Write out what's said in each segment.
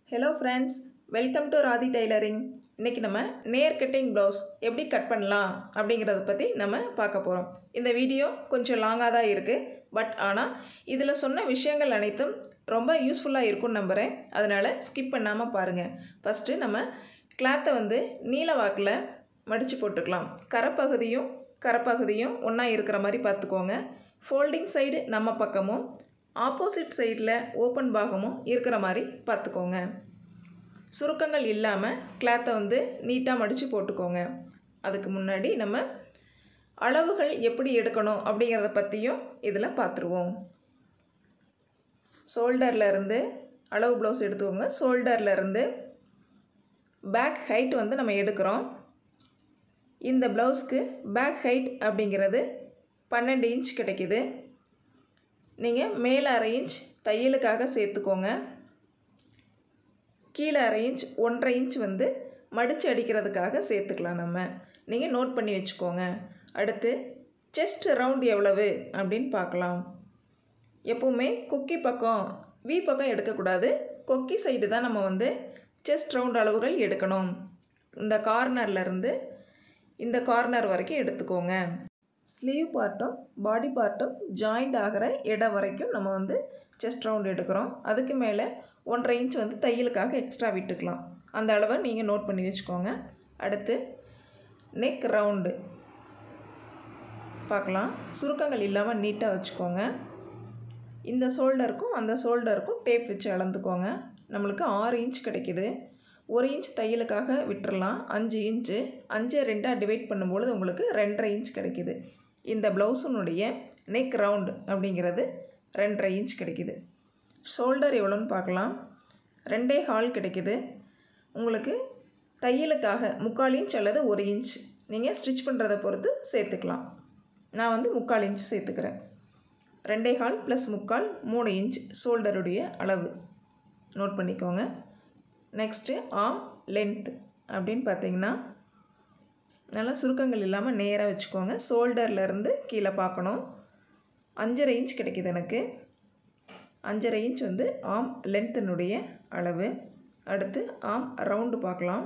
hello friends welcome to Radhi tailoring இன்றைக்கி நம்ம நேர் கட்டிங் ப்ளவுஸ் எப்படி கட் பண்ணலாம் அப்படிங்கிறத பற்றி நம்ம பார்க்க போகிறோம் இந்த வீடியோ கொஞ்சம் லாங்காக தான் இருக்குது பட் ஆனால் இதில் சொன்ன விஷயங்கள் அனைத்தும் ரொம்ப யூஸ்ஃபுல்லாக இருக்கும்னு நம்புகிறேன் அதனால் ஸ்கிப் பண்ணாமல் பாருங்கள் ஃபஸ்ட்டு நம்ம கிளாத்தை வந்து நீல வாக்கில் மடித்து போட்டுக்கலாம் கரைப்பகுதியும் கரைப்பகுதியும் ஒன்றா இருக்கிற மாதிரி பார்த்துக்கோங்க ஃபோல்டிங் சைடு நம்ம பக்கமும் ஆப்போசிட் சைடில் ஓப்பன் பாகமும் இருக்கிற மாதிரி பார்த்துக்கோங்க சுருக்கங்கள் இல்லாமல் கிளாத்தை வந்து நீட்டாக மடித்து போட்டுக்கோங்க அதுக்கு முன்னாடி நம்ம அளவுகள் எப்படி எடுக்கணும் அப்படிங்கிறத பற்றியும் இதில் பார்த்துருவோம் ஷோல்டரில் இருந்து அளவு ப்ளவுஸ் எடுத்துக்கோங்க ஷோல்டரில் இருந்து பேக் ஹைட் வந்து நம்ம எடுக்கிறோம் இந்த ப்ளவுஸ்க்கு பேக் ஹைட் அப்படிங்கிறது பன்னெண்டு இன்ச் கிடைக்கிது நீங்கள் மேலே அரை இன்ச் தையலுக்காக சேர்த்துக்கோங்க கீழே அரை இன்ச் ஒன்றரை இன்ச் வந்து மடித்து அடிக்கிறதுக்காக சேர்த்துக்கலாம் நம்ம நீங்கள் நோட் பண்ணி வச்சுக்கோங்க அடுத்து செஸ்ட் ரவுண்ட் எவ்வளவு அப்படின்னு பார்க்கலாம் எப்போவுமே கொக்கி பக்கம் வி பக்கம் எடுக்கக்கூடாது கொக்கி சைடு தான் நம்ம வந்து செஸ்ட் ரவுண்ட் அளவுகள் எடுக்கணும் இந்த கார்னர்லேருந்து இந்த கார்னர் வரைக்கும் எடுத்துக்கோங்க ஸ்லீவ் பார்ட்டும் பாடி பார்ட்டும் ஜாயிண்ட் ஆகிற இடம் வரைக்கும் நம்ம வந்து செஸ்ட் ரவுண்ட் எடுக்கிறோம் அதுக்கு மேலே ஒன்றரை இன்ச் வந்து தையலுக்காக எக்ஸ்ட்ரா விட்டுக்கலாம் அந்த அளவை நீங்கள் நோட் பண்ணி வச்சுக்கோங்க அடுத்து நெக் ரவுண்டு பார்க்கலாம் சுருக்கங்கள் இல்லாமல் நீட்டாக வச்சுக்கோங்க இந்த ஷோல்டருக்கும் அந்த ஷோல்டருக்கும் டேப் வச்சு அளந்துக்கோங்க நம்மளுக்கு ஆறு இன்ச் கிடைக்கிது ஒரு இன்ச் தையலுக்காக விட்டுறலாம் அஞ்சு இன்ச்சு அஞ்சை ரெண்டாக டிவைட் பண்ணும்பொழுது உங்களுக்கு ரெண்டரை இன்ச் கிடைக்கிது இந்த ப்ளவுஸினுடைய நெக் ரவுண்டு அப்படிங்கிறது ரெண்டரை இன்ச் கிடைக்கிது ஷோல்டர் எவ்வளோன்னு பார்க்கலாம் ரெண்டே ஹால் கிடைக்கிது உங்களுக்கு தையலுக்காக முக்கால் இன்ச் அல்லது ஒரு இன்ச் நீங்கள் ஸ்டிச் பண்ணுறதை பொறுத்து சேர்த்துக்கலாம் நான் வந்து முக்கால் இன்ச் சேர்த்துக்கிறேன் ரெண்டே கால் ப்ளஸ் முக்கால் மூணு இன்ச் ஷோல்டருடைய அளவு நோட் பண்ணிக்கோங்க நெக்ஸ்ட்டு ஆம் லென்த் அப்படின்னு பார்த்தீங்கன்னா நல்லா சுருக்கங்கள் இல்லாமல் நேராக வச்சுக்கோங்க ஷோல்டர்லேருந்து கீழே பார்க்கணும் அஞ்சரை இன்ச் கிடைக்கிது எனக்கு அஞ்சரை இன்ச் வந்து ஆம் லென்த்தினுடைய அளவு அடுத்து ஆம் ரவுண்டு பார்க்கலாம்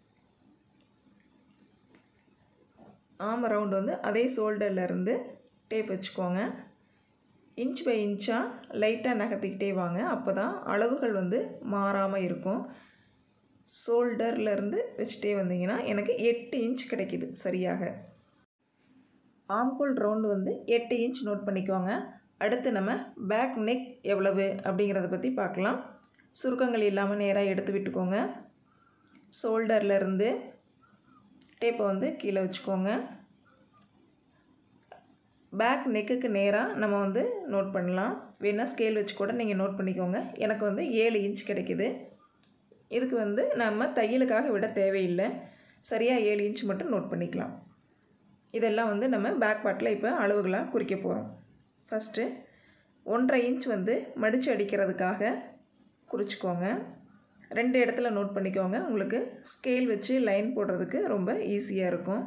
ஆம் ரவுண்டு வந்து அதே ஷோல்டர்லேருந்து டேப் வச்சுக்கோங்க இன்ச் பை இன்ச்சாக லைட்டாக நகர்த்திக்கிட்டே வாங்க அப்போ தான் அளவுகள் வந்து மாறாமல் இருக்கும் ஷோல்டர்லேருந்து வச்சுட்டே வந்தீங்கன்னா எனக்கு எட்டு இன்ச் கிடைக்கிது சரியாக ஆம்கோல் ரவுண்டு வந்து எட்டு இன்ச் நோட் பண்ணிக்கோங்க அடுத்து நம்ம பேக் நெக் எவ்வளவு அப்படிங்கிறத பற்றி பார்க்கலாம் சுருக்கங்கள் இல்லாமல் நேராக எடுத்து விட்டுக்கோங்க ஷோல்டர்லேருந்து டேப்பை வந்து கீழே வச்சுக்கோங்க பேக் நெக்குக்கு நேராக நம்ம வந்து நோட் பண்ணலாம் வேணால் ஸ்கேல் வச்சு கூட நீங்கள் நோட் பண்ணிக்கோங்க எனக்கு வந்து ஏழு இன்ச் கிடைக்கிது இதுக்கு வந்து நம்ம தையலுக்காக விட தேவையில்லை சரியாக ஏழு இன்ச் மட்டும் நோட் பண்ணிக்கலாம் இதெல்லாம் வந்து நம்ம பேக் பார்ட்டில் இப்போ அளவுகளாக குறிக்க போகிறோம் ஃபஸ்ட்டு ஒன்றரை இன்ச் வந்து மடித்து அடிக்கிறதுக்காக குறிச்சிக்கோங்க ரெண்டு இடத்துல நோட் பண்ணிக்கோங்க உங்களுக்கு ஸ்கேல் வச்சு லைன் போடுறதுக்கு ரொம்ப ஈஸியாக இருக்கும்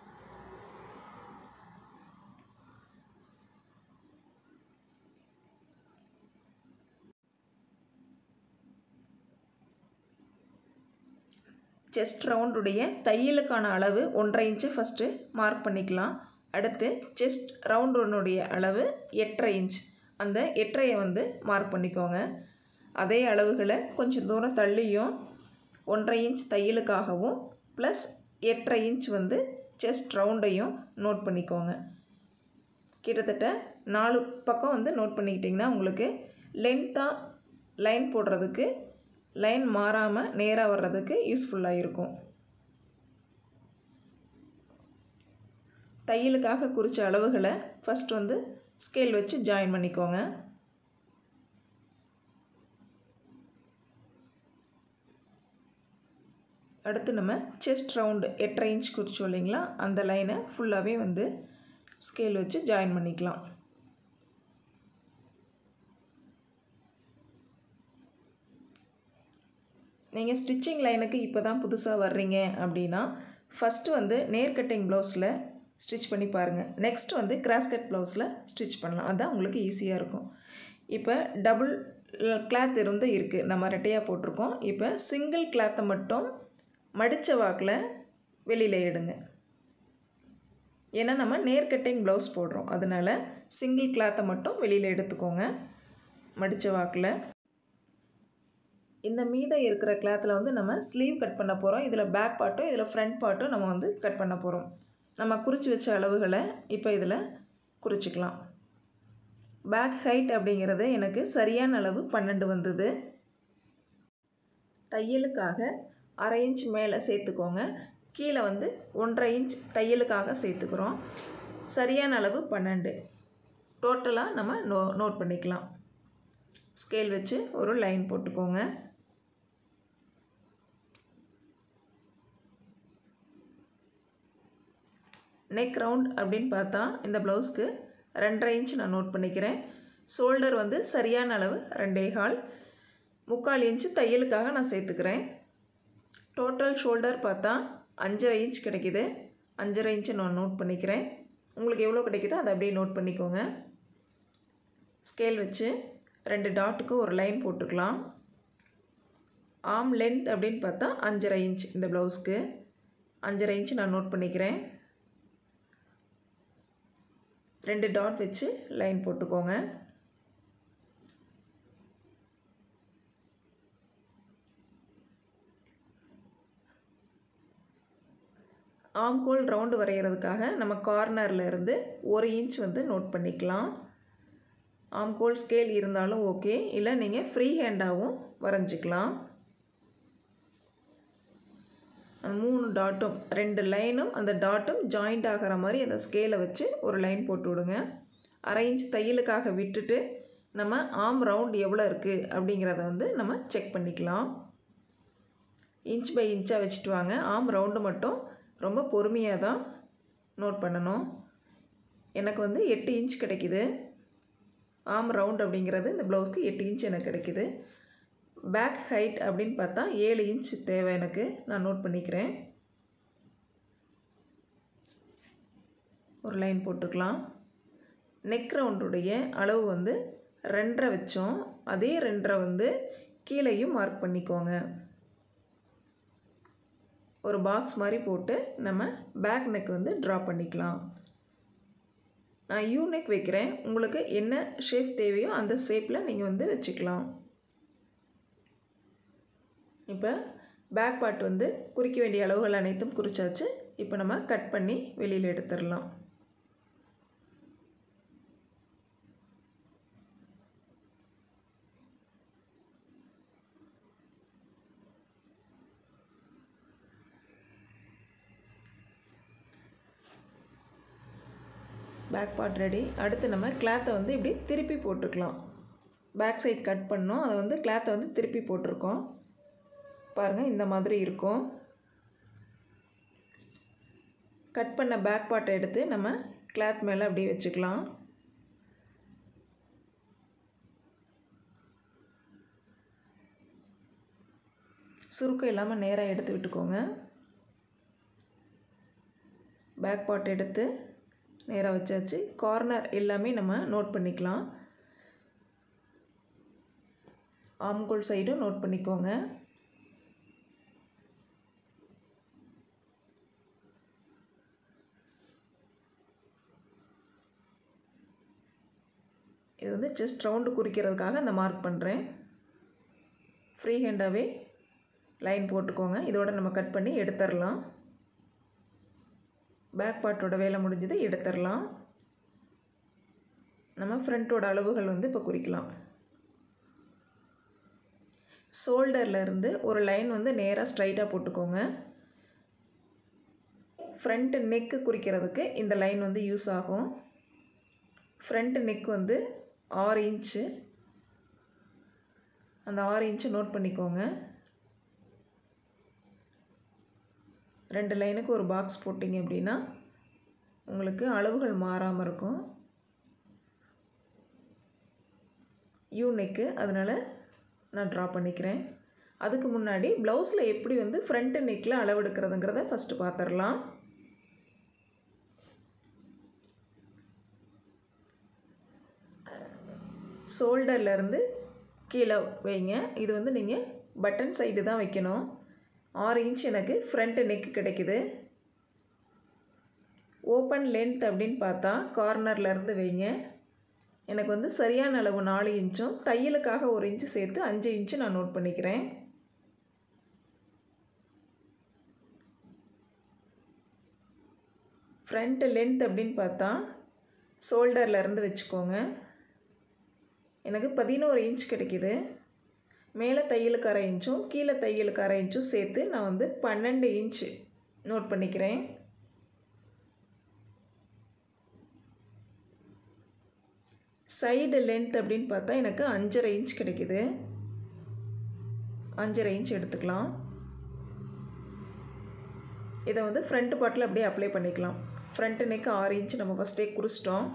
செஸ்ட் ரவுண்டுடைய தையலுக்கான அளவு ஒன்றரை இன்ச்சு ஃபஸ்ட்டு மார்க் பண்ணிக்கலாம் அடுத்து செஸ்ட் ரவுண்டுனுடைய அளவு எட்டரை இன்ச் அந்த எட்டரையை வந்து மார்க் பண்ணிக்கோங்க அதே அளவுகளை கொஞ்சம் தூரம் தள்ளியும் ஒன்றரை இன்ச் தையலுக்காகவும் ப்ளஸ் எட்டரை இன்ச் வந்து செஸ்ட் ரவுண்டையும் நோட் பண்ணிக்கோங்க கிட்டத்தட்ட நாலு பக்கம் வந்து நோட் பண்ணிக்கிட்டிங்கன்னா உங்களுக்கு லென்த்தாக லைன் போடுறதுக்கு லைன் மாறாமல் நேராக வர்றதுக்கு யூஸ்ஃபுல்லாக இருக்கும் தையலுக்காக குறித்த அளவுகளை ஃபஸ்ட் வந்து ஸ்கேல் வச்சு ஜாயின் பண்ணிக்கோங்க அடுத்து நம்ம செஸ்ட் ரவுண்டு எட்டரை இன்ச் குறிச்சோம் இல்லைங்களா அந்த லைனை ஃபுல்லாகவே வந்து ஸ்கேல் வச்சு ஜாயின் பண்ணிக்கலாம் நீங்கள் ஸ்டிச்சிங் லைனுக்கு இப்போ தான் புதுசாக வர்றீங்க அப்படின்னா ஃபஸ்ட்டு வந்து நேர் கட்டிங் ப்ளவுஸில் ஸ்டிச் பண்ணி பாருங்கள் நெக்ஸ்ட் வந்து கிராஸ் கட் ப்ளவுஸில் ஸ்டிச் பண்ணலாம் அதுதான் உங்களுக்கு ஈஸியாக இருக்கும் இப்போ டபுள் கிளாத் இருந்து இருக்குது நம்ம ரெட்டையாக போட்டிருக்கோம் இப்போ சிங்கிள் கிளாத்தை மட்டும் மடித்த வாக்கில் வெளியில் எடுங்க ஏன்னா நம்ம நேர் கட்டிங் ப்ளவுஸ் போடுறோம் அதனால் சிங்கிள் கிளாத்தை மட்டும் வெளியில் எடுத்துக்கோங்க மடித்த வாக்கில் இந்த மீதம் இருக்கிற கிளாத்தில் வந்து நம்ம ஸ்லீவ் கட் பண்ண போகிறோம் இதில் பேக் பார்ட்டும் இதில் ஃப்ரண்ட் பார்ட்டும் நம்ம வந்து கட் பண்ண போகிறோம் நம்ம குறித்து வச்ச அளவுகளை இப்போ இதில் குறிச்சிக்கலாம் பேக் ஹைட் அப்படிங்கிறது எனக்கு சரியான அளவு பன்னெண்டு வந்தது தையலுக்காக அரை இன்ச் மேலே சேர்த்துக்கோங்க கீழே வந்து ஒன்றரை இன்ச் தையலுக்காக சேர்த்துக்கிறோம் சரியான அளவு பன்னெண்டு டோட்டலாக நம்ம நோ நோட் பண்ணிக்கலாம் ஸ்கேல் வச்சு ஒரு லைன் போட்டுக்கோங்க நெக் ரவுண்ட் அப்படின்னு பார்த்தா இந்த ப்ளவுஸ்க்கு ரெண்டரை இன்ச் நான் நோட் பண்ணிக்கிறேன் ஷோல்டர் வந்து சரியான அளவு ரெண்டே கால் முக்கால் இன்ச்சு தையலுக்காக நான் சேர்த்துக்கிறேன் டோட்டல் ஷோல்டர் பார்த்தா அஞ்சரை இன்ச் கிடைக்கிது அஞ்சரை இன்ச்சு நான் நோட் பண்ணிக்கிறேன் உங்களுக்கு எவ்வளோ கிடைக்குதோ அதை அப்படியே நோட் பண்ணிக்கோங்க ஸ்கேல் வச்சு ரெண்டு டாட்டுக்கு ஒரு லைன் போட்டுக்கலாம் ஆம் லென்த் அப்படின்னு பார்த்தா அஞ்சரை இன்ச் இந்த ப்ளவுஸ்க்கு அஞ்சரை இன்ச் நான் நோட் பண்ணிக்கிறேன் ரெண்டு டாட் வச்சு லைன் போட்டுக்கோங்க ஆம்கோல் ரவுண்டு வரைகிறதுக்காக நம்ம கார்னரில் இருந்து ஒரு இன்ச் வந்து நோட் பண்ணிக்கலாம் ஆம்கோல் ஸ்கேல் இருந்தாலும் ஓகே இல்லை நீங்கள் ஃப்ரீ ஹேண்டாகவும் வரைஞ்சிக்கலாம் அந்த மூணு டாட்டும் ரெண்டு லைனும் அந்த டாட்டும் ஜாயிண்ட் ஆகிற மாதிரி அந்த ஸ்கேலை வச்சு ஒரு லைன் போட்டு விடுங்க அரை இன்ச் தையலுக்காக விட்டுட்டு நம்ம ஆம் ரவுண்ட் எவ்வளோ இருக்குது அப்படிங்கிறத வந்து நம்ம செக் பண்ணிக்கலாம் இன்ச் பை இன்ச்சாக வச்சுட்டு வாங்க ஆம் ரவுண்டு மட்டும் ரொம்ப பொறுமையாக தான் நோட் பண்ணணும் எனக்கு வந்து எட்டு இன்ச் கிடைக்கிது ஆம் ரவுண்ட் அப்படிங்கிறது இந்த ப்ளவுஸ்க்கு எட்டு இன்ச் எனக்கு கிடைக்கிது பேக் ஹைட் அப்படின்னு பார்த்தா ஏழு இன்ச் தேவை எனக்கு நான் நோட் பண்ணிக்கிறேன் ஒரு லைன் போட்டுக்கலாம் நெக் ரவுண்டுடைய அளவு வந்து ரெண்டரை வச்சோம் அதே ரெண்டரை வந்து கீழேயும் மார்க் பண்ணிக்கோங்க ஒரு பாக்ஸ் மாதிரி போட்டு நம்ம பேக் நெக் வந்து ட்ரா பண்ணிக்கலாம் நான் யூ நெக் வைக்கிறேன் உங்களுக்கு என்ன ஷேப் தேவையோ அந்த ஷேப்பில் நீங்கள் வந்து வச்சுக்கலாம் இப்போ பேக் பார்ட் வந்து குறிக்க வேண்டிய அளவுகள் அனைத்தும் குறிச்சாச்சு இப்போ நம்ம கட் பண்ணி வெளியில் எடுத்துடலாம் பேக் பார்ட் ரெடி அடுத்து நம்ம கிளாத்தை வந்து இப்படி திருப்பி போட்டுக்கலாம் பேக் சைட் கட் பண்ணோம் அதை வந்து கிளாத்தை வந்து திருப்பி போட்டிருக்கோம் பாருங்கள் இந்த மாதிரி இருக்கும் கட் பண்ண பேக் பார்ட்டை எடுத்து நம்ம கிளாத் மேலே அப்படியே வச்சுக்கலாம் சுருக்கம் இல்லாமல் நேராக எடுத்து விட்டுக்கோங்க பேக் பார்ட் எடுத்து நேராக வச்சாச்சு கார்னர் எல்லாமே நம்ம நோட் பண்ணிக்கலாம் ஆம்கோல் சைடும் நோட் பண்ணிக்கோங்க இது வந்து ஜஸ்ட் ரவுண்டு குறிக்கிறதுக்காக இந்த மார்க் பண்ணுறேன் ஃப்ரீ ஹேண்டாகவே லைன் போட்டுக்கோங்க இதோட நம்ம கட் பண்ணி எடுத்துடலாம் பேக் பார்ட்டோட வேலை முடிஞ்சது எடுத்துடலாம் நம்ம ஃப்ரண்ட்டோட அளவுகள் வந்து இப்போ குறிக்கலாம் ஷோல்டரில் இருந்து ஒரு லைன் வந்து நேராக ஸ்ட்ரைட்டாக போட்டுக்கோங்க ஃப்ரண்ட் நெக்கு குறிக்கிறதுக்கு இந்த லைன் வந்து யூஸ் ஆகும் ஃப்ரண்ட் நெக் வந்து ஆறு இன்ச்சு அந்த ஆறு இன்ச்சு நோட் பண்ணிக்கோங்க ரெண்டு லைனுக்கு ஒரு பாக்ஸ் போட்டிங்க அப்படின்னா உங்களுக்கு அளவுகள் மாறாமல் இருக்கும் யூ நெக்கு அதனால் நான் ட்ரா பண்ணிக்கிறேன் அதுக்கு முன்னாடி ப்ளவுஸில் எப்படி வந்து ஃப்ரண்ட் நெக்கில் அளவெடுக்கிறதுங்கிறத ஃபஸ்ட்டு பார்த்துடலாம் ஷோல்டர்லேருந்து கீழே வைங்க இது வந்து நீங்கள் பட்டன் சைடு தான் வைக்கணும் ஆறு இன்ச் எனக்கு ஃப்ரண்ட் நெக் கிடைக்குது ஓப்பன் லென்த் அப்படின்னு பார்த்தா கார்னர்லேருந்து வைங்க எனக்கு வந்து சரியான அளவு நாலு இன்ச்சும் தையலுக்காக ஒரு இன்ச்சு சேர்த்து அஞ்சு இன்ச்சு நான் நோட் பண்ணிக்கிறேன் ஃப்ரண்ட் லென்த் அப்படின்னு பார்த்தா ஷோல்டர்லேருந்து வச்சுக்கோங்க எனக்கு பதினோரு இன்ச் கிடைக்கிது மேலே தையலுக்கு அரை இன்ச்சும் கீழே தையலுக்கு அரை இன்ச்சும் சேர்த்து நான் வந்து பன்னெண்டு இன்ச்சு நோட் பண்ணிக்கிறேன் சைடு லென்த் அப்படின்னு பார்த்தா எனக்கு அஞ்சரை இன்ச் கிடைக்குது அஞ்சரை இன்ச் எடுத்துக்கலாம் இதை வந்து ஃப்ரண்ட் பார்ட்டில் அப்படியே அப்ளை பண்ணிக்கலாம் ஃப்ரண்ட் நெக் ஆறு இன்ச் நம்ம ஃபஸ்ட்டே குறிச்சிட்டோம்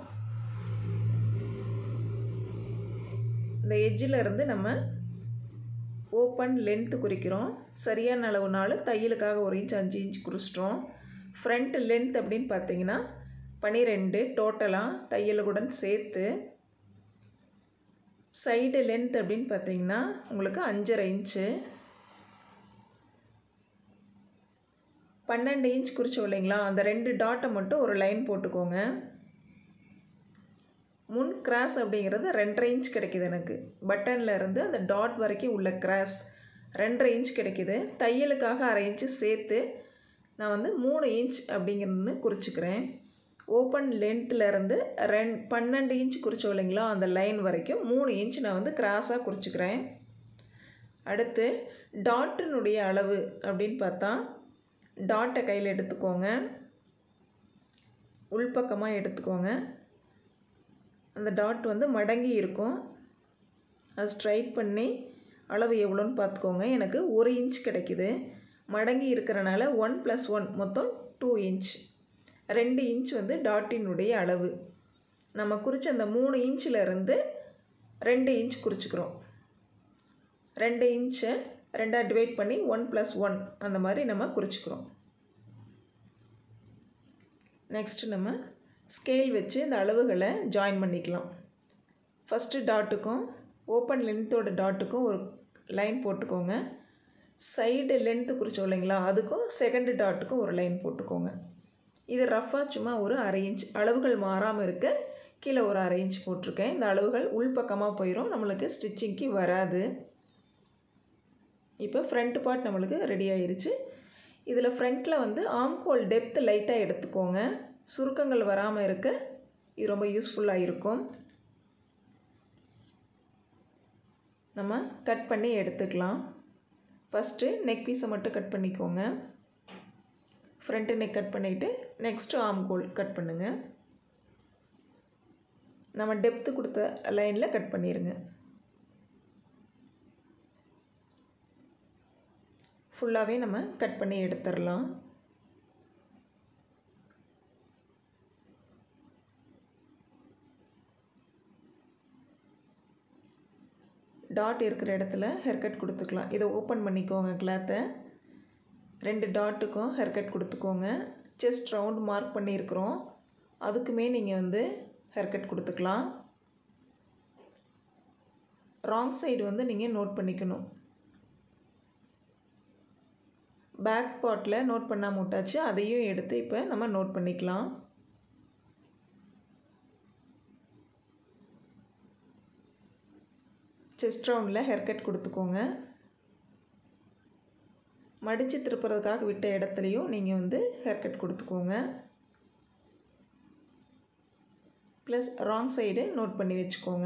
இந்த எட்ஜில் இருந்து நம்ம ஓப்பன் லென்த்து குறிக்கிறோம் சரியான அளவு நாள் தையலுக்காக ஒரு இன்ச் அஞ்சு இன்ச் குறிச்சிட்டோம் ஃப்ரண்ட் லென்த் அப்படின்னு பார்த்தீங்கன்னா பனிரெண்டு டோட்டலாக தையலுடன் சேர்த்து சைடு லென்த் அப்படின்னு பார்த்தீங்கன்னா உங்களுக்கு அஞ்சரை இன்ச்சு பன்னெண்டு இன்ச் குறிச்சோம் இல்லைங்களா அந்த ரெண்டு டாட்டை மட்டும் ஒரு லைன் போட்டுக்கோங்க முன் கிராஸ் அப்படிங்கிறது ரெண்டரை இன்ச் கிடைக்கிது எனக்கு பட்டனில் இருந்து அந்த டாட் வரைக்கும் உள்ள கிராஸ் ரெண்டரை இன்ச் கிடைக்கிது தையலுக்காக அரை இன்ச்சு சேர்த்து நான் வந்து மூணு இன்ச் அப்படிங்கிறது குறிச்சிக்கிறேன் ஓப்பன் லென்த்துலேருந்து ரெண் பன்னெண்டு இன்ச் குறிச்சோம் இல்லைங்களா அந்த லைன் வரைக்கும் மூணு இன்ச் நான் வந்து கிராஸாக குறிச்சிக்கிறேன் அடுத்து டாட்டினுடைய அளவு அப்படின்னு பார்த்தா டாட்டை கையில் எடுத்துக்கோங்க உள்பக்கமாக எடுத்துக்கோங்க அந்த டாட் வந்து மடங்கி இருக்கும் அது ஸ்ட்ரைட் பண்ணி அளவு எவ்வளோன்னு பார்த்துக்கோங்க எனக்கு ஒரு இன்ச் கிடைக்குது மடங்கி இருக்கிறனால ஒன் ப்ளஸ் ஒன் மொத்தம் டூ இன்ச் ரெண்டு இன்ச் வந்து டாட்டினுடைய அளவு நம்ம குறித்த அந்த மூணு இன்ச்சில் இருந்து ரெண்டு இன்ச் குறிச்சிக்கிறோம் ரெண்டு இன்ச்சை ரெண்டாக டிவைட் பண்ணி ஒன் ப்ளஸ் ஒன் அந்த மாதிரி நம்ம குறிச்சிக்கிறோம் நெக்ஸ்ட்டு நம்ம ஸ்கேல் வச்சு இந்த அளவுகளை ஜாயின் பண்ணிக்கலாம் ஃபஸ்ட்டு டாட்டுக்கும் ஓப்பன் லென்த்தோட டாட்டுக்கும் ஒரு லைன் போட்டுக்கோங்க சைடு லென்த்து குறிச்சோம் இல்லைங்களா அதுக்கும் செகண்டு டாட்டுக்கும் ஒரு லைன் போட்டுக்கோங்க இது ரஃபாக சும்மா ஒரு அரை இன்ச் அளவுகள் மாறாமல் இருக்க கீழே ஒரு அரை இன்ச் போட்டிருக்கேன் இந்த அளவுகள் உள்பக்கமாக போயிடும் நம்மளுக்கு ஸ்டிச்சிங்க்கு வராது இப்போ ஃப்ரண்ட் பார்ட் நம்மளுக்கு ரெடி ஆயிருச்சு இதில் ஃப்ரண்ட்டில் வந்து ஆம்கோல் டெப்த் லைட்டாக எடுத்துக்கோங்க சுருக்கங்கள் வராமல் இருக்க இது ரொம்ப யூஸ்ஃபுல்லாக இருக்கும் நம்ம கட் பண்ணி எடுத்துக்கலாம் ஃபஸ்ட்டு நெக் பீஸை மட்டும் கட் பண்ணிக்கோங்க ஃப்ரண்ட்டு நெக் கட் பண்ணிவிட்டு நெக்ஸ்ட்டு ஆம் கோல் கட் பண்ணுங்கள் நம்ம டெப்த்து கொடுத்த லைனில் கட் பண்ணிடுங்க ஃபுல்லாகவே நம்ம கட் பண்ணி எடுத்துடலாம் டாட் இருக்கிற இடத்துல ஹேர்கட் கொடுத்துக்கலாம் இதை ஓப்பன் பண்ணிக்கோங்க கிளாத்தை ரெண்டு டாட்டுக்கும் ஹேர்கட் கொடுத்துக்கோங்க செஸ்ட் ரவுண்ட் மார்க் பண்ணியிருக்கிறோம் அதுக்குமே நீங்கள் வந்து ஹேர்கட் கொடுத்துக்கலாம் ராங் சைடு வந்து நீங்கள் நோட் பண்ணிக்கணும் பேக் பார்ட்டில் நோட் பண்ணாமல் விட்டாச்சு அதையும் எடுத்து இப்போ நம்ம நோட் பண்ணிக்கலாம் செஸ்ட் ரவுண்டில் ஹேர்கட் கொடுத்துக்கோங்க மடித்து திருப்புறதுக்காக விட்ட இடத்துலையும் நீங்கள் வந்து ஹேர்கட் கொடுத்துக்கோங்க ப்ளஸ் ராங் சைடு நோட் பண்ணி வச்சுக்கோங்க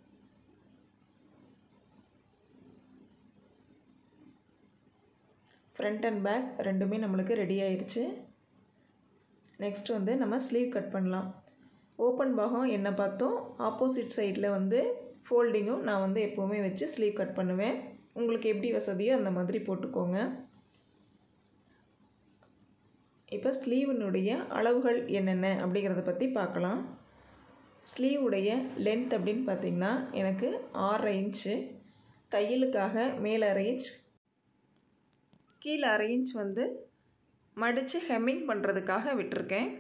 ஃப்ரண்ட் அண்ட் பேக் ரெண்டுமே நம்மளுக்கு ரெடி ஆயிடுச்சு நெக்ஸ்ட் வந்து நம்ம ஸ்லீவ் கட் பண்ணலாம் ஓப்பன் பாகம் என்ன பார்த்தோம் ஆப்போசிட் சைடில் வந்து ஃபோல்டிங்கும் நான் வந்து எப்போவுமே வச்சு ஸ்லீவ் கட் பண்ணுவேன் உங்களுக்கு எப்படி வசதியோ அந்த மாதிரி போட்டுக்கோங்க இப்போ ஸ்லீவினுடைய அளவுகள் என்னென்ன அப்படிங்கிறத பற்றி பார்க்கலாம் ஸ்லீவுடைய லென்த் அப்படின்னு பார்த்திங்கன்னா எனக்கு ஆறரை இன்ச்சு தையலுக்காக மேலே அரை இன்ச் கீழே அரை இன்ச் வந்து மடித்து ஹெம்மிங் பண்ணுறதுக்காக விட்டுருக்கேன்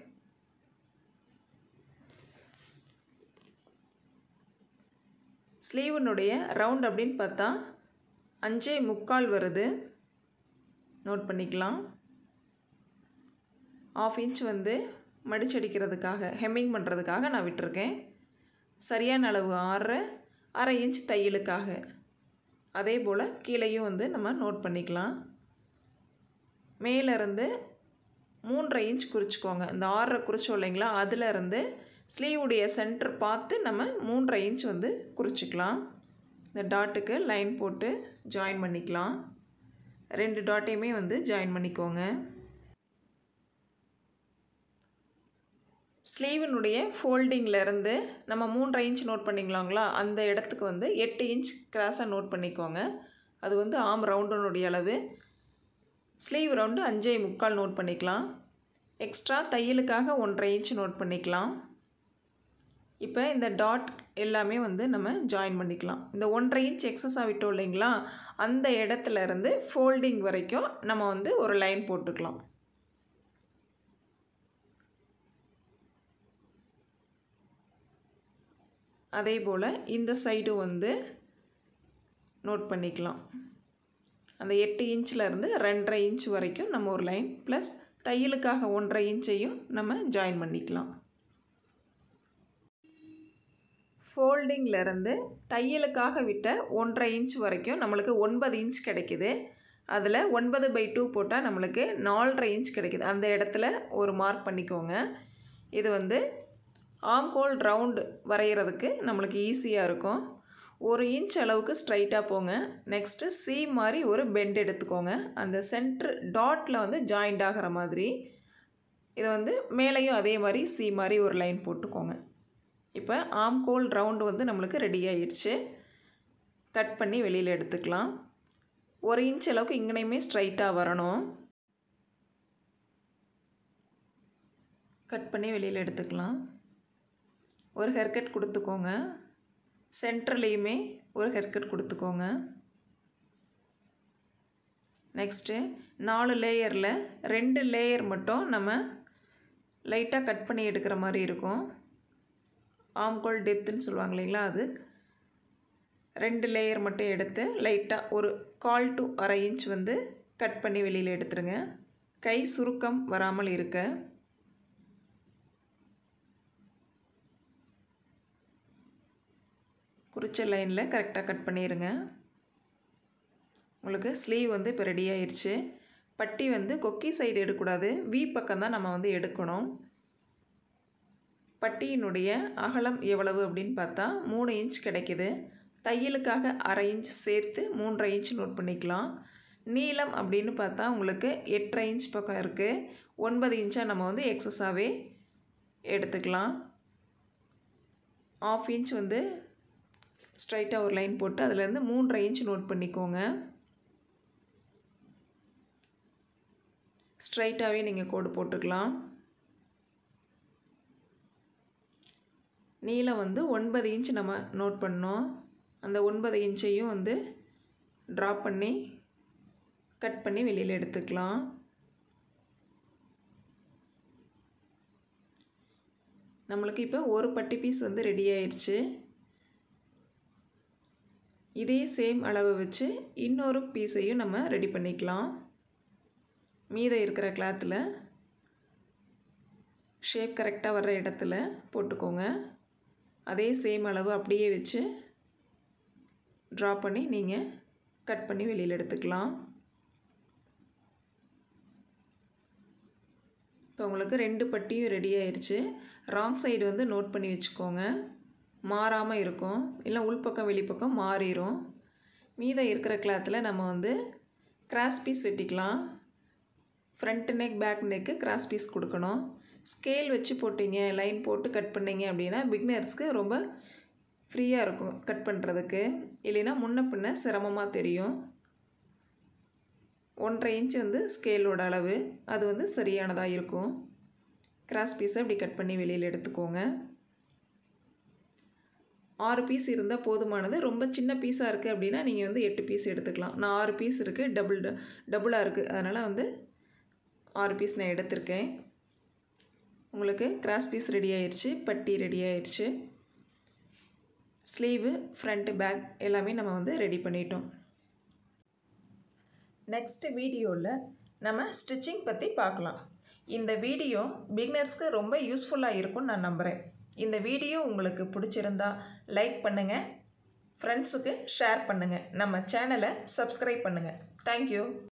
ஸ்லீவனுடைய ரவுண்ட் அப்படின்னு பார்த்தா அஞ்சே முக்கால் வருது நோட் பண்ணிக்கலாம் ஆஃப் இன்ச் வந்து மடிச்சடிக்கிறதுக்காக ஹெம்மிங் பண்ணுறதுக்காக நான் விட்டுருக்கேன் சரியான அளவு ஆறு அரை இன்ச் தையலுக்காக அதே போல் கீழேயும் வந்து நம்ம நோட் பண்ணிக்கலாம் மேலேருந்து மூன்றரை இன்ச் குறிச்சிக்கோங்க இந்த ஆறரை குறிச்சோம் இல்லைங்களா அதிலேருந்து ஸ்லீவுடைய சென்டர் பார்த்து நம்ம மூன்றரை இன்ச் வந்து குறிச்சிக்கலாம் இந்த டாட்டுக்கு லைன் போட்டு ஜாயின் பண்ணிக்கலாம் ரெண்டு டாட்டையுமே வந்து ஜாயின் பண்ணிக்கோங்க ஸ்லீவினுடைய ஃபோல்டிங்கிலேருந்து நம்ம மூன்றரை இன்ச் நோட் பண்ணிக்கலாங்களா அந்த இடத்துக்கு வந்து எட்டு இன்ச் கிராஸாக நோட் பண்ணிக்கோங்க அது வந்து ஆம் ரவுண்டனுடைய அளவு ஸ்லீவ் ரவுண்டு அஞ்சே முக்கால் நோட் பண்ணிக்கலாம் எக்ஸ்ட்ரா தையலுக்காக ஒன்றரை இன்ச் நோட் பண்ணிக்கலாம் இப்போ இந்த டாட் எல்லாமே வந்து நம்ம ஜாயின் பண்ணிக்கலாம் இந்த ஒன்றரை இன்ச் எக்ஸஸாக விட்டோம் இல்லைங்களா அந்த இடத்துல இருந்து ஃபோல்டிங் வரைக்கும் நம்ம வந்து ஒரு லைன் போட்டுக்கலாம் அதே போல் இந்த சைடும் வந்து நோட் பண்ணிக்கலாம் அந்த எட்டு இன்ச்சில் இருந்து ரெண்டரை இன்ச் வரைக்கும் நம்ம ஒரு லைன் ப்ளஸ் தையலுக்காக ஒன்றரை இன்ச்சையும் நம்ம ஜாயின் பண்ணிக்கலாம் ஃபோல்டிங்கிலேருந்து தையலுக்காக விட்ட ஒன்றரை இன்ச் வரைக்கும் நம்மளுக்கு ஒன்பது இன்ச் கிடைக்குது அதில் ஒன்பது பை டூ போட்டால் நம்மளுக்கு நாலரை இன்ச் கிடைக்குது அந்த இடத்துல ஒரு மார்க் பண்ணிக்கோங்க இது வந்து ஆம்ஹோல் ரவுண்டு வரைகிறதுக்கு நம்மளுக்கு ஈஸியாக இருக்கும் ஒரு இன்ச் அளவுக்கு ஸ்ட்ரைட்டாக போங்க நெக்ஸ்ட்டு சி மாதிரி ஒரு பெண்ட் எடுத்துக்கோங்க அந்த சென்ட்ரு டாட்டில் வந்து ஜாயிண்ட் ஆகிற மாதிரி இதை வந்து மேலேயும் அதே மாதிரி சி மாதிரி ஒரு லைன் போட்டுக்கோங்க இப்போ ஆம்கோல் ரவுண்டு வந்து நம்மளுக்கு ரெடி ஆயிடுச்சு கட் பண்ணி வெளியில் எடுத்துக்கலாம் ஒரு இன்ச் அளவுக்கு இங்கனையுமே ஸ்ட்ரைட்டாக வரணும் கட் பண்ணி வெளியில் எடுத்துக்கலாம் ஒரு ஹெர்கட் கொடுத்துக்கோங்க சென்டர்லேயுமே ஒரு ஹெர்கட் கொடுத்துக்கோங்க நெக்ஸ்ட்டு நாலு லேயரில் ரெண்டு லேயர் மட்டும் நம்ம லைட்டாக கட் பண்ணி எடுக்கிற மாதிரி இருக்கும் ஆம்கோல் டெப்த்துன்னு சொல்லுவாங்க இல்லைங்களா அது ரெண்டு லேயர் மட்டும் எடுத்து லைட்டாக ஒரு கால் டு அரை இன்ச் வந்து கட் பண்ணி வெளியில் எடுத்துருங்க கை சுருக்கம் வராமல் இருக்க குறிச்ச லைனில் கரெக்டாக கட் பண்ணிடுங்க உங்களுக்கு ஸ்லீவ் வந்து இப்போ ரெடி ஆயிடுச்சு பட்டி வந்து கொக்கி சைடு எடுக்கக்கூடாது வி பக்கம் தான் நம்ம வந்து எடுக்கணும் பட்டியினுடைய அகலம் எவ்வளவு அப்படின்னு பார்த்தா மூணு இன்ச் கிடைக்கிது தையலுக்காக அரை இன்ச் சேர்த்து மூன்றரை இன்ச் நோட் பண்ணிக்கலாம் நீளம் அப்படின்னு பார்த்தா உங்களுக்கு எட்டரை இன்ச் பக்கம் இருக்குது ஒன்பது இன்ச்சாக நம்ம வந்து எக்ஸஸாகவே எடுத்துக்கலாம் ஆஃப் இன்ச் வந்து ஸ்ட்ரைட்டாக ஒரு லைன் போட்டு அதுலேருந்து மூன்றரை இன்ச் நோட் பண்ணிக்கோங்க ஸ்ட்ரைட்டாகவே நீங்கள் கோடு போட்டுக்கலாம் நீளம் வந்து ஒன்பது இன்ச் நம்ம நோட் பண்ணோம் அந்த ஒன்பது இன்ச்சையும் வந்து ட்ரா பண்ணி கட் பண்ணி வெளியில் எடுத்துக்கலாம் நம்மளுக்கு இப்போ ஒரு பட்டி பீஸ் வந்து ரெடி ஆயிடுச்சு இதே சேம் அளவு வச்சு இன்னொரு பீஸையும் நம்ம ரெடி பண்ணிக்கலாம் மீதம் இருக்கிற கிளாத்தில் ஷேப் கரெக்டாக வர்ற இடத்துல போட்டுக்கோங்க அதே சேம் அளவு அப்படியே வச்சு ட்ரா பண்ணி நீங்கள் கட் பண்ணி வெளியில் எடுத்துக்கலாம் இப்போ உங்களுக்கு ரெண்டு பட்டியும் ரெடி ஆயிடுச்சு ராங் சைடு வந்து நோட் பண்ணி வச்சுக்கோங்க மாறாமல் இருக்கும் இல்லை உள்பக்கம் வெளிப்பக்கம் மாறிடும் மீதம் இருக்கிற கிளாத்தில் நம்ம வந்து கிராஸ் பீஸ் வெட்டிக்கலாம் front neck back neck cross piece கொடுக்கணும் ஸ்கேல் வச்சு போட்டிங்க லைன் போட்டு கட் பண்ணிங்க அப்படின்னா பிக்னர்ஸ்க்கு ரொம்ப ஃப்ரீயாக இருக்கும் கட் பண்ணுறதுக்கு இல்லைன்னா முன்ன பின்ன சிரமமாக தெரியும் ஒன்றரை இன்ச் வந்து ஸ்கேலோட அளவு அது வந்து சரியானதாக இருக்கும் கிராஸ் பீஸை இப்படி கட் பண்ணி வெளியில் எடுத்துக்கோங்க ஆறு பீஸ் இருந்தால் போதுமானது ரொம்ப சின்ன பீஸாக இருக்குது அப்படின்னா நீங்கள் வந்து எட்டு பீஸ் எடுத்துக்கலாம் நான் ஆறு பீஸ் இருக்குது டபுள் டபுளாக இருக்குது அதனால் வந்து ஆறு பீஸ் நான் எடுத்திருக்கேன் உங்களுக்கு கிராஸ் பீஸ் ரெடி ஆயிடுச்சு பட்டி ரெடி ஆயிடுச்சு ஸ்லீவு ஃப்ரண்ட்டு பேக் எல்லாமே நம்ம வந்து ரெடி பண்ணிட்டோம் நெக்ஸ்ட் வீடியோவில் நம்ம ஸ்டிச்சிங் பற்றி பார்க்கலாம் இந்த வீடியோ பிகினர்ஸ்க்கு ரொம்ப யூஸ்ஃபுல்லாக இருக்கும்னு நான் நம்புகிறேன் இந்த வீடியோ உங்களுக்கு பிடிச்சிருந்தா லைக் பண்ணுங்கள் ஃப்ரெண்ட்ஸுக்கு ஷேர் பண்ணுங்கள் நம்ம சேனலை சப்ஸ்கிரைப் பண்ணுங்கள் தேங்க்யூ